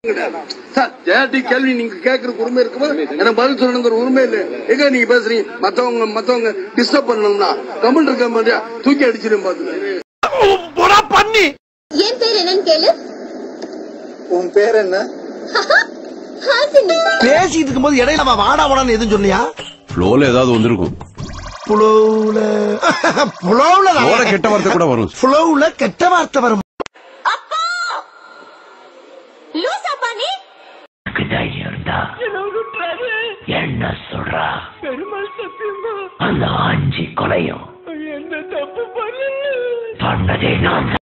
sir JD கேள்வி நீங்க கேட்கறதுக்கு உரிமை இருக்குமா எனக்கு பதில் சொல்லணுங்கிற உரிமை இல்ல எங்க நீங்க பேசுறீங்க மத்தவங்க மத்தவங்க டிஸ்டர்ப் பண்ணணும்னா கமல் இருக்க மாதிரியா தூக்கி அடிச்சிடும் பாத்து என் பேர் என்னன்னு கேளு உன் பேர் என்ன ஹாசினி பேசிட்டு இருக்கும்போது இடையில அவன் வாடா வாடான்னு எதுவும் சொன்னியா ஃப்ளோல ஏதாவது வந்திருக்கும் புலவுல புலவுல ஃப்ளோல கெட்ட வார்த்தை கூட வரும் புலவுல கெட்ட வார்த்தை வரும் லூசா பாணி தைரியம் இருந்தா என்ன சொல்றா அந்த அஞ்சு கொலையும் பண்ணதே நான்